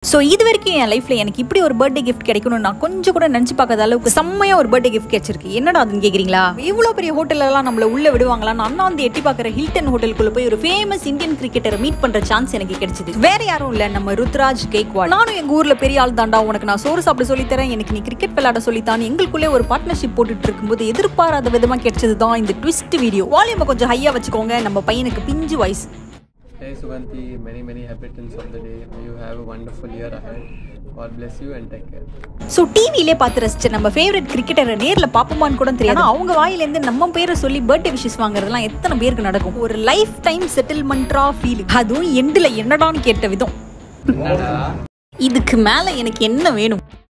So இது வரைக்கும் என் லைஃப்ல எனக்கு இப்படி ஒரு பர்த்டே கிஃப்ட் கிடைக்கணும்னு நான் கொஞ்சம் கூட நினச்சி பார்க்காத அளவுக்கு செம்மையா ஒரு பர்த்டே கிஃப்ட் கிடைச்சிருக்கு என்னடா அதுன்னு கேட்குறீங்களா இவ்வளோ பெரிய ஹோட்டலெல்லாம் நம்மள உள்ள விடுவாங்களா நான் வந்து எட்டி பார்க்குற ஹில்டன் ஹோட்டலுக்குள்ள போய் ஒரு ஃபேமஸ் இந்தியன் கிரிக்கெட்டரை மீட் பண்ற சான்ஸ் எனக்கு கிடைச்சது வேற யாரும் இல்லை நம்ம ருத்ராஜ் கேக்வாட் நானும் எங்க ஊர்ல பெரிய ஆள் தாண்டா உனக்கு நான் சோறு சாப்பிட சொல்லி தரேன் எனக்கு நீ கிரிக்கெட் விளையாட சொல்லித்தான் எங்களுக்குள்ளே ஒரு பார்ட்னர்ஷிப் போட்டுட்டு இருக்கும்போது எதிர்பாராத விதமா கிடைச்சது தான் இந்த ட்விஸ்ட் வீடியோ வால்யூமை கொஞ்சம் ஹையா வச்சுக்கோங்க நம்ம பையனுக்கு பிஞ்சு வயசு Hey Suganti, many many happy returns of the day. May you have a wonderful year ahead. God bless you and take care. So டிவிலே பார்த்து ரசிச்ச நம்ம ஃபேவரட் கிரிக்கெட்டரை நேரில் பார்ப்போமான்னு கூட தெரியாது ஆனா, அவங்க வாயிலேருந்து நம்ம பேரை சொல்லி பர்த்டே விஷஸ் வாங்குறதெல்லாம் எத்தனை பேருக்கு நடக்கும் ஒரு லைஃப் டைம் செட்டில்மெண்ட்ரா ஃபீல் அதுவும் எண்டில் என்னடான்னு கேட்ட விதம் இதுக்கு மேலே எனக்கு என்ன வேணும்